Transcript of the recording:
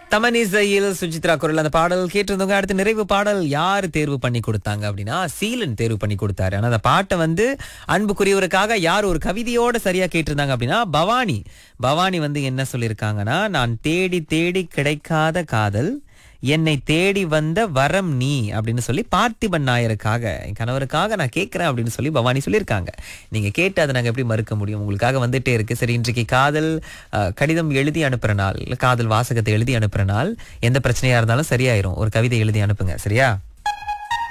தமனிசையில் சுஜித்ரா குரல் அந்த பாடல் கேட்டிருந்தவங்க அடுத்து நிறைவு பாடல் யார் தேர்வு பண்ணி கொடுத்தாங்க அப்படின்னா சீலன் தேர்வு பண்ணி கொடுத்தாரு ஆனா அந்த பாட்டை வந்து அன்புக்குரியவருக்காக யார் ஒரு கவிதையோட சரியா கேட்டிருந்தாங்க அப்படின்னா பவானி பவானி வந்து என்ன சொல்லியிருக்காங்கன்னா நான் தேடி தேடி கிடைக்காத காதல் என்னை தேடி வந்த வரம் நீ அப்படின்னு சொல்லி பார்த்திபன் நாயருக்காக என் கணவருக்காக நான் கேட்கிறேன் அப்படின்னு சொல்லி பவானி சொல்லியிருக்காங்க நீங்க கேட்டு அதை நாங்க எப்படி மறுக்க முடியும் உங்களுக்காக வந்துட்டே இருக்கு சரி இன்றைக்கு காதல் அஹ், கடிதம் எழுதி அனுப்புற நாள் இல்ல காதல் வாசகத்தை எழுதி அனுப்புற நாள் எந்த பிரச்சனையா இருந்தாலும் சரியாயிரும் ஒரு கவிதை எழுதி அனுப்புங்க சரியா